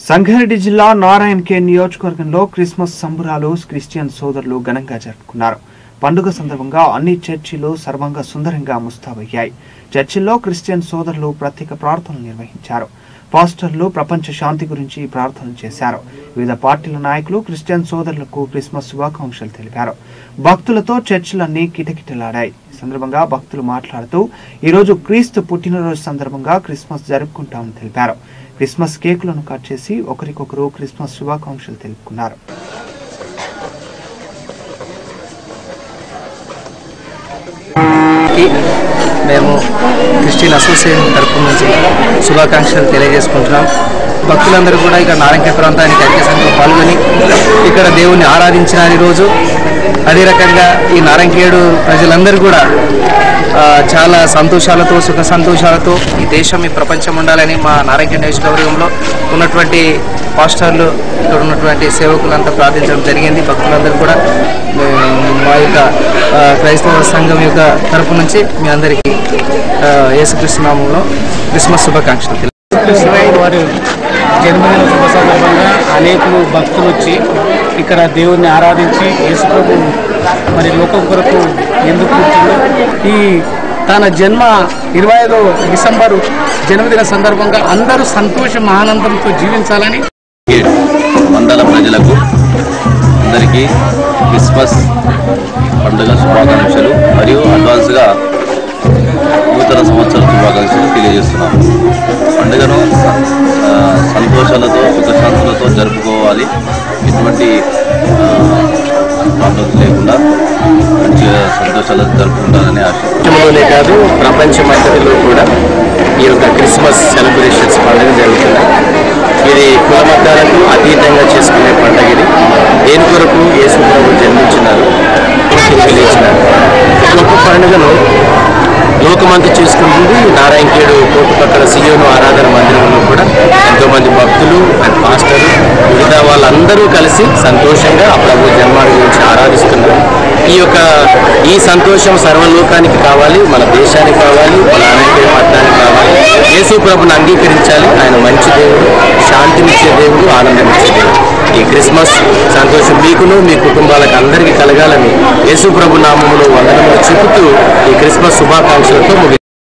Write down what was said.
సంగారెడ్డి జిల్లా నారాయణకే నియోజకవర్గంలో Christmas సంబురాలు Christian సోదరులు ఘనంగా జరుపుకున్నారు పండుగ సందర్భంగా అన్ని చర్చిలు సర్వంగా సుందరంగా ముస్తాబయ్యాయి చర్చిల్లో క్రిస్టియన్ సోదరులు ప్రత్యేక ప్రార్థనలు నిర్వహించారు పాస్టర్లు ప్రపంచ శాంతి గురించి ప్రార్థనలు చేశారు వివిధ పార్టీల నాయకులు క్రిస్టియన్ సోదరులకు క్రిస్మస్ శుభాకాంక్షలు తెలిపారు భక్తులతో చర్చిలన్నీ కిటకిటలాడాయి ఈ సందర్భంగా భక్తులు మాట్లాడుతూ ఈరోజు క్రీస్తు పుట్టినరోజు సందర్భంగా క్రిస్మస్ జరుపుకుంటామని తెలిపారు క్రిస్మస్ కేకులను కట్ చేసి ఒకరికొకరు క్రిస్మస్ శుభాకాంక్షలు తెలుపుకున్నారు కి మేము క్రిస్టియన్ అసోసియేషన్ తరపు నుంచి శుభాకాంక్షలు తెలియజేసుకుంటున్నాం భక్తులందరూ కూడా ఇక నారాయణ ప్రాంతానికి ఐక్య సంఘంలో పాల్గొని ఇక్కడ దేవుణ్ణి ఆరాధించిన రోజు అదే రకంగా ఈ నారాయణఖేడు ప్రజలందరూ కూడా ఆ, చాలా సంతోషాలతో సుఖ సంతోషాలతో ఈ దేశం ఈ ప్రపంచం ఉండాలని మా నారాయణ నియోజకవర్గంలో ఉన్నటువంటి పాస్టర్లు ఇక్కడ ఉన్నటువంటి సేవకులంతా ప్రార్థించడం జరిగింది భక్తులందరూ కూడా మేము మా యొక్క ఆ, క్రైస్తవ సంఘం యొక్క తరపు నుంచి మీ అందరికీ ఆ, యేసుక్రీస్తు నామంలో క్రిస్మస్ శుభాకాంక్షలు తెలియ కృష్ణరాయు వారి జన్మదిన శుభ సందర్భంగా అనేకులు భక్తులు వచ్చి ఇక్కడ దేవుణ్ణి ఆరాధించి యేసుప్రభు మరి లోకం కొరకు ఎందుకు పుట్టిందో ఈ తన జన్మ ఇరవై ఐదో డిసెంబరు జన్మదిన సందర్భంగా అందరూ సంతోషం ఆనందంతో జీవించాలని గేట్ మండల ప్రజలకు అందరికీ క్రిస్మస్ పండుగ శుభాకాంక్షలు మరియు అడ్వాన్స్గా నూతన సంవత్సర శుభాకాంక్షలు తెలియజేస్తున్నాము పండుగను స- ఆ, సంతోషాలతో సుఖశాంతులతో జరుపుకోవాలి ఎటువంటి ఆ, ప్రాబ్లమ్స్ లేకుండా మంచిగా సంతోషాలతో జరుపుకుంటారని ఆశ దేశంలోనే కాదు ప్రపంచమంతటిలో కూడా ఈ యొక్క క్రిస్మస్ సెలబ్రేషన్స్ పండుగ జరుగుతుంది ఇది కుల మతాలకు అతీతంగా చేసుకునే పండుగ ఇది దేని కొరకు యేసు ప్రభు జన్మించినారు తెలియచినారు ఈ గొప్ప పండుగను లోకమంతా చేసుకుంటుంది నారాయణఖేడు కోర్టు పక్కన సియోను ఆరాధన మందిరంలో కూడా ఎంతో మంది భక్తులు అండ్ పాస్టర్లు మిగతా వాళ్ళందరూ కలిసి సంతోషంగా ఆ ప్రభు జన్మాన్ని గురించి ఆరాధిస్తున్నారు ఈ యొక్క ఈ సంతోషం సర్వలోకానికి కావాలి మన దేశానికి కావాలి మన నారాయణఖేడ్ పట్టణానికి కావాలి యేసు ప్రభుని అంగీకరించాలి ఆయన మంచి దేవుడు శాంతినిచ్చే దేవుడు ఆనందమిచ్చే దేవుడు ఈ క్రిస్మస్ సంతోషం మీకును మీ కుటుంబాలకు అందరికీ కలగాలని యేసు ప్రభు నామములో వందనములు చెబుతూ ఈ క్రిస్మస్ శుభాకాంక్షలతో ముగి